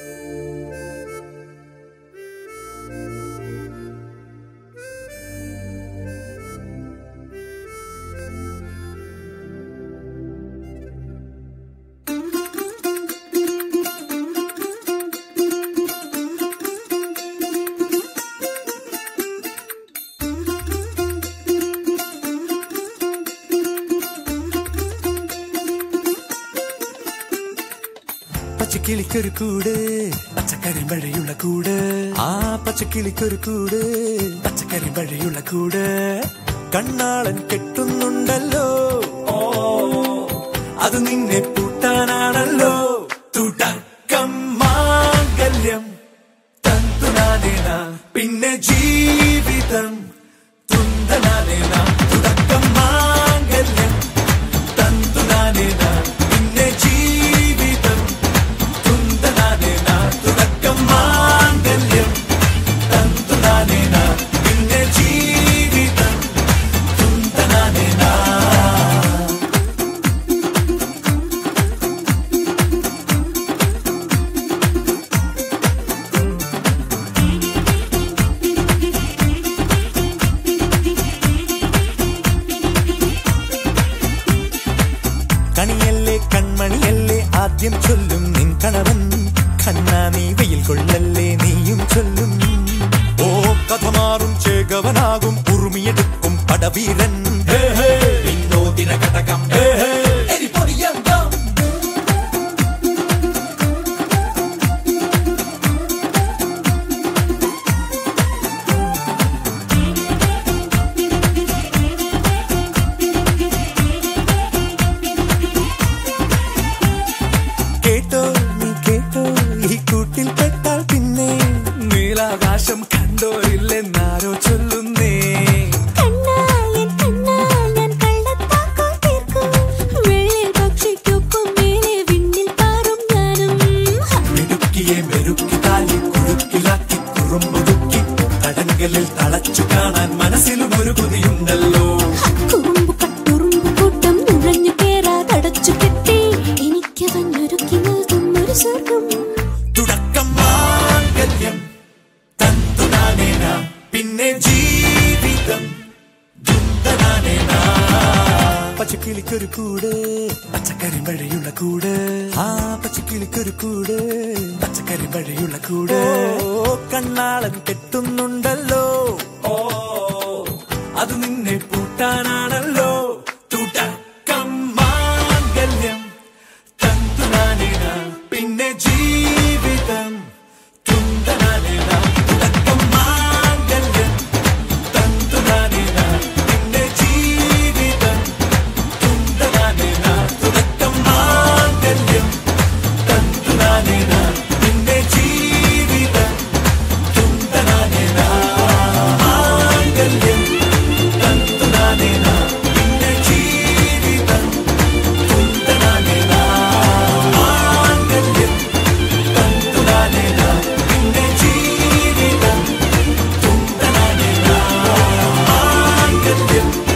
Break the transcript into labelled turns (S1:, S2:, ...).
S1: പച്ചക്കിളിക്കൊരു കൂട് പച്ചക്കറി മഴയുള്ള കൂട് ആ പച്ചക്കിളിക്കൊരു കൂട് പച്ചക്കറി മഴയുള്ള കൂട് കണ്ണാളൻ കെട്ടുന്നുണ്ടല്ലോ ഓ അത് നിന്നെ പൂട്ടാനാണല്ലോ തുടക്കം മാംഗല്യം തന്തുനാനേന പിന്നെ ജീവിതം തുന്തനാനേന തുടക്കം മാംഗല്യം തന്തുനാനേന പിന്നെ ജീവിതം തുന്തനാനേന തുടക്കം മാംഗല്യം തന്തുനാനേന പിന്നെ ജീവിതം തുന്തനാനേന കണിയല്ലേ കൺമണിയല്ലേ ആദ്യം ചൊല്ലും നിൻ കണവൻ കണ്ണാ നീ വെയിൽ കൊള്ളല്ലേ നീയും ചൊല്ലും ഓ കഥ മാറും ചേകവനാകും ഉറുമിയെടുക്കും പടവീരൻ ഹേ, ഹേ. വിനോദിന കടകം ഹേ, ഹേ. എരിപൊടിയങ്കം. കേട്ടോ നീ കേട്ടോ ഈ കൂട്ടിൽ പെട്ടാൽ പിന്നെ നീലാകാശം കണ്ടോരില്ലെന്നാരോ ചൊല്ലുന്നേ
S2: കണ്ണായൻ കണ്ണായൻ കള്ളത്താക്കോൽ തീർക്കും വെള്ളിൽ പക്ഷിക്കൊപ്പം മേലെ വിണ്ണിൽ പാറും ഞാനും
S1: മിടുക്കിയെ മെരുക്കി താലി കുറുക്കിലാക്കി കുറുമ്പുതുക്കി തടങ്കലിൽ തളച്ചു കാണാൻ മനസ്സിലും ഒരു കൊതിയുണ്ടല്ലോ
S2: കുറുമ്പു കട്ടുറുമ്പു കൂട്ടം നുഴഞ്ഞു കേറാതടച്ചു കെട്ടി എനിക്കവനൊരുക്കി നൽകും ഒരു സ്വർഗം
S1: തുടക്കം മാംഗല്യം തന്തുനാനേന പിന്നെ ജീവിതം ദുന്തനാനേന പച്ചക്കിളിക്കൊരു കൂട് പച്ചക്കറി മഴയുള്ള കൂട് ആ പച്ചക്കിളിക്കൊരു കൂട് പച്ചക്കറി മഴയുള്ള കൂട് ഓ കണ്ണാളൻ കെട്ടുന്നുണ്ടല്ലോ ഓ അത് നിന്നെ പൂട്ടാനാണല്ലോ തുടക്കം മാംഗല്യം തന്തുനാനേന പിന്നെ ജീവിതം തുന്തനാനേന തുടക്കം മാംഗല്യം തന്തുനാനേന പിന്നെ ജീവിതം തുന്തനാനേന തുടക്കം മാംഗല്യം തന്തുനാനേന പിന്നെ ജീവിതം തുന്തനാനേന മാംഗല്യം തന്തുനാനേന പിന്നെ ജീവിതം തുന്തനാനേന മാംഗല്യം തന്തുനാനേന പിന്നെ ജീവിതം തുന്തനാനേന മാംഗല്യം